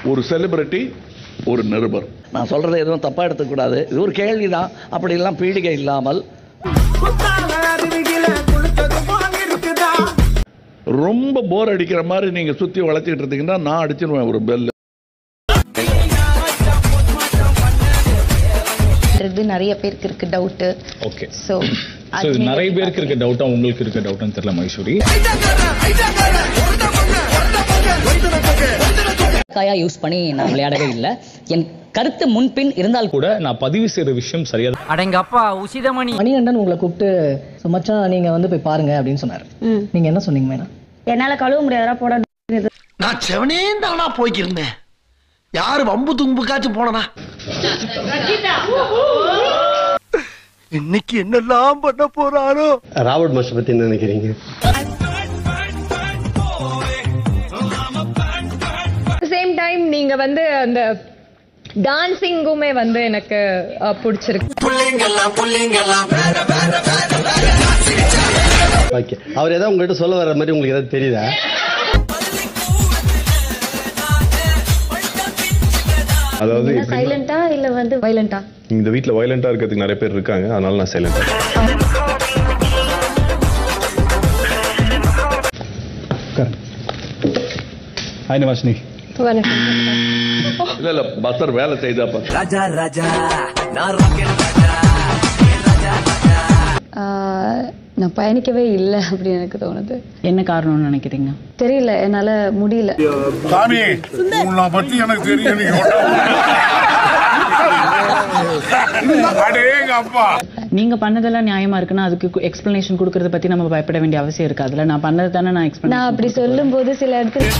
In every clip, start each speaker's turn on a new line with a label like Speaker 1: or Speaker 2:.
Speaker 1: ஒரு செலிபிரிட்டி ஒரு நிருபர்
Speaker 2: நான் சொல்கிறத எதுவும் தப்பாக எடுத்துக்கூடாது இது ஒரு கேள்வி தான் அப்படியெல்லாம் பீடிகை இல்லாமல்
Speaker 1: ரொம்ப போர் அடிக்கிற மாதிரி நீங்க சுத்தி வளைச்சிட்டு இருந்தீங்கன்னா நான் அடிச்சிருவேன் ஒரு பெல்
Speaker 3: இது நிறைய பேருக்கு இருக்கு டவுட்
Speaker 4: ஓகே
Speaker 3: ஸோ
Speaker 4: ஸோ இது நிறைய பேருக்கு இருக்க டவுட்டா உங்களுக்கு இருக்க டவுட்டான்னு தெரியல மைசூரி
Speaker 5: காயா யூஸ் பண்ணி நான் விளையாடவே இல்லை என் கருத்து முன்பின் இருந்தால்
Speaker 4: கூட நான் பதிவு செய்யற விஷயம் சரியா
Speaker 6: அடங்கப்பா உசிதமணி
Speaker 7: மணிகண்டன் உங்களை கூப்பிட்டு "So, மச்சான் நீங்க வந்து போய் பாருங்க அப்படின்னு சொன்னாரு நீங்க என்ன சொன்னீங்க மேடம்
Speaker 3: என்னால கழுவ முடியாதா போட
Speaker 8: நான் செவனே தானா போய்க்கிருந்தேன் யாரு வம்பு தும்புக்காச்சும் போனனா இன்னைக்கு என்னெல்லாம் பண்ண போறாரோ
Speaker 9: ராபர்ட் மாஸ்டர் பத்தி என்ன நினைக்கிறீங்க
Speaker 3: சேம் டைம் நீங்க வந்து அந்த டான்சிங்குமே வந்து எனக்கு அஹ், பிடிச்சிருக்கு
Speaker 9: ஓகே அவர் ஏதாவது உங்ககிட்ட சொல்ல வர மாதிரி உங்களுக்கு ஏதாவது தெரியுதா
Speaker 10: அதாவது இப்படி
Speaker 3: சைலண்டா இல்ல வந்து வைலண்டா
Speaker 10: இந்த வீட்ல வயலண்டா இருக்கிறதுக்கு நிறைய பேர் இருக்காங்க அதனால நான் சைலண்டா
Speaker 4: ஹாய் நிவாஷினி
Speaker 1: இல்ல இல்ல பஸ்ஸர் வேலை செய்தாப்ப
Speaker 6: ராஜா ராஜா
Speaker 3: நான் பயணிக்கவே இல்லை அப்படின்னு எனக்கு தோணுது
Speaker 5: என்ன காரணம்னு நினைக்கிறீங்க
Speaker 3: தெரியல என்னால முடியல
Speaker 1: சாமி உன்னை பத்தி எனக்கு தெரியும் அடேங்க அப்பா
Speaker 5: நீங்க பண்ணதெல்லாம் நியாயமா இருக்குன்னா அதுக்கு எக்ஸ்பிளனேஷன் கொடுக்கறத பத்தி நம்ம பயப்பட வேண்டிய அவசியம் இருக்காதுல்ல நான் பண்ணது தானே நான் எக்ஸ்பிளன்
Speaker 3: நான் அப்படி சொல்லும் போது சில இடத்துல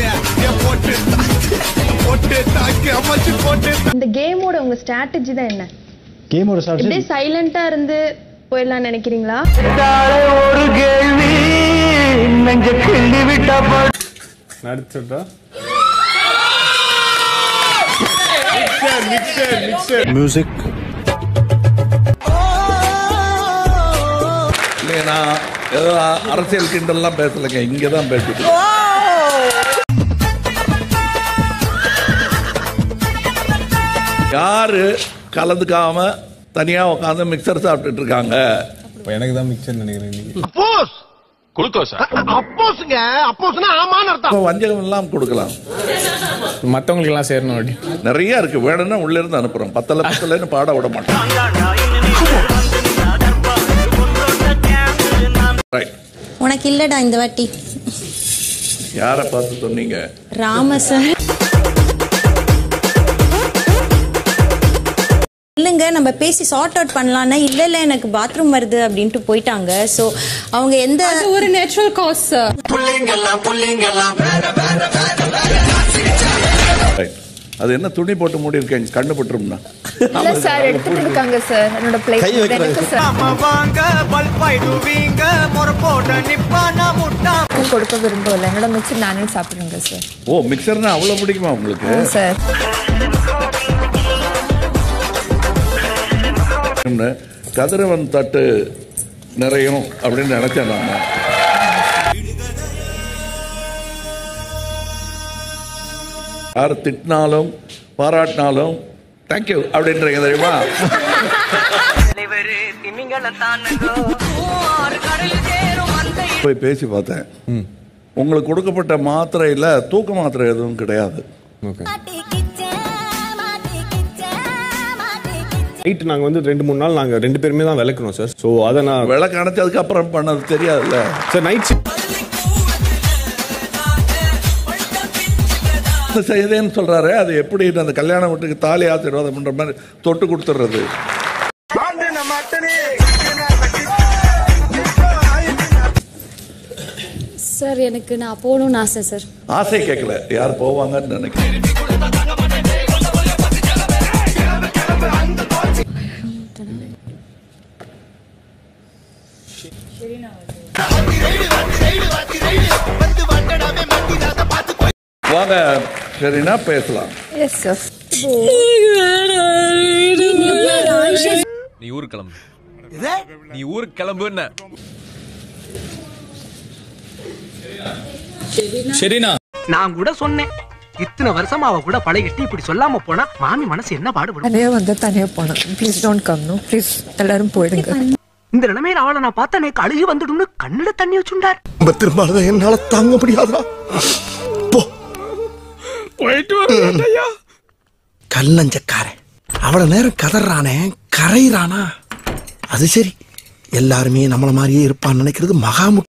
Speaker 3: இந்த கேமோட உங்க ஸ்ட்ராட்டஜி தான் என்ன
Speaker 9: கேமோட
Speaker 3: இப்படியே சைலண்டா இருந்து போயிடலாம் நினைக்கிறீங்களா
Speaker 8: ஒரு கேள்வி நெஞ்ச கிள்ளி விட்டா
Speaker 10: நடிச்சுட்டா
Speaker 9: மியூசிக்
Speaker 1: இல்லைங்க நான் ஏதோ அரசியல் கிண்டல்லாம் பேசலைங்க இங்கே தான் பேசிட்டு யாரு கலந்துக்காம தனியா உட்காந்து மிக்சர் சாப்பிட்டுட்டு இருக்காங்க
Speaker 10: எனக்கு தான் மிக்சர் நினைக்கிறேன் நீங்க
Speaker 8: அப்போஸ் அப்போஸ்ங்க அப்போஸ்னா ஆமான்னு அர்த்தம்
Speaker 1: இப்போ வஞ்சகம் எல்லாம் கொடுக்கலாம்
Speaker 4: மத்தவங்களுக்கு எல்லாம் சேரணும் அப்படி
Speaker 1: நிறைய இருக்கு வேணும்னா உள்ள இருந்து அனுப்புறோம் பத்தல பத்தலன்னு பாட விட மாட்டோம் ரைட்
Speaker 3: உனக்கு இல்லடா இந்த வாட்டி
Speaker 1: யாரை பார்த்து சொன்னீங்க
Speaker 3: ராம சார் இல்லைங்க நம்ம பேசி சார்ட் அவுட் பண்ணலாம்னா இல்ல இல்ல எனக்கு பாத்ரூம் வருது அப்படின்ட்டு போயிட்டாங்க ஸோ அவங்க எந்த ஒரு நேச்சுரல் காஸ்
Speaker 1: ரைட் அது என்ன துணி போட்டு மூடி இருக்கேன் கண்ணு பட்டுரும்னா
Speaker 3: இல்ல சார் எடுத்துட்டு இருக்காங்க சார் என்னோட பிளேஸ்
Speaker 9: கை வைக்கிறாங்க.
Speaker 3: சார்
Speaker 6: வாங்க பல்பாயிடுவீங்க முறை போட்ட நிப்பானா முட்டா
Speaker 3: கொடுக்க விரும்பல என்னோட மிச்சம் நானே சாப்பிடுங்க சார்
Speaker 1: ஓ மிக்சர்னா அவ்வளவு பிடிக்குமா உங்களுக்கு
Speaker 3: சார்
Speaker 1: கதிரவன் தட்டு நிறையும் அப்படின்னு நினைச்சேன் நான் யார் திட்டினாலும் பாராட்டினாலும் தேங்க்யூ அப்படின்றீங்க தெரியுமா
Speaker 6: தலைவரு திமிங்கல தானுங்கோ ஆறு கடல் சேரும் அந்த
Speaker 1: போய் பேசி பார்த்தேன் உங்களுக்கு கொடுக்கப்பட்ட மாத்திரையில் தூக்க மாத்திரை எதுவும் கிடையாது
Speaker 10: ஓகே நைட் நாங்க வந்து ரெண்டு மூணு நாள் நாங்க ரெண்டு பேருமே தான் விளக்குறோம் சார் ஸோ அதை நான்
Speaker 1: விளக்கு அணைச்சதுக்கு அப்புறம் பண்ணது தெரியாதுல்ல
Speaker 10: சார் நைட்
Speaker 1: செய்தேன்னு சொல்றாரு அது எப்படி அந்த கல்யாண வீட்டுக்கு தாலி ஆசீர்வாதம் பண்ற மாதிரி தொட்டு கொடுத்துடுறது
Speaker 3: சார் எனக்கு நான் போகணும்னு ஆசை சார்
Speaker 1: ஆசை கேட்கல யார் போவாங்கன்னு நினைக்கிறேன் வாங்க சரினா பேசலாம்
Speaker 3: எஸ் சார்
Speaker 11: நீ ஊருக்கு கிளம்பு நீ ஊருக்கு கிளம்பு என்ன
Speaker 4: சரிண்ணா
Speaker 6: நான் கூட சொன்னேன் இத்தனை வருஷமா அவ கூட பழகிட்டு இப்படி சொல்லாம போனா மாமி மனசு என்ன பாடுபடும்
Speaker 12: தனியா வந்து தனியா போனேன் please don't come no please எல்லாரும் போயிடுங்க
Speaker 6: இந்த நிலைமையில அவளை நான் பார்த்தா எனக்கு அழுகி வந்துடும்னு கண்ணுல தண்ணி வச்சுண்டார்
Speaker 8: திரும்ப என்னால தாங்க முடியாதா
Speaker 11: போயிட்டு வரேன்
Speaker 8: கல்லஞ்சக்காரன் அவ்வளவு நேரம் கதறானே கரையிறானா அது சரி எல்லாருமே நம்மள மாதிரியே இருப்பான்னு நினைக்கிறது மகா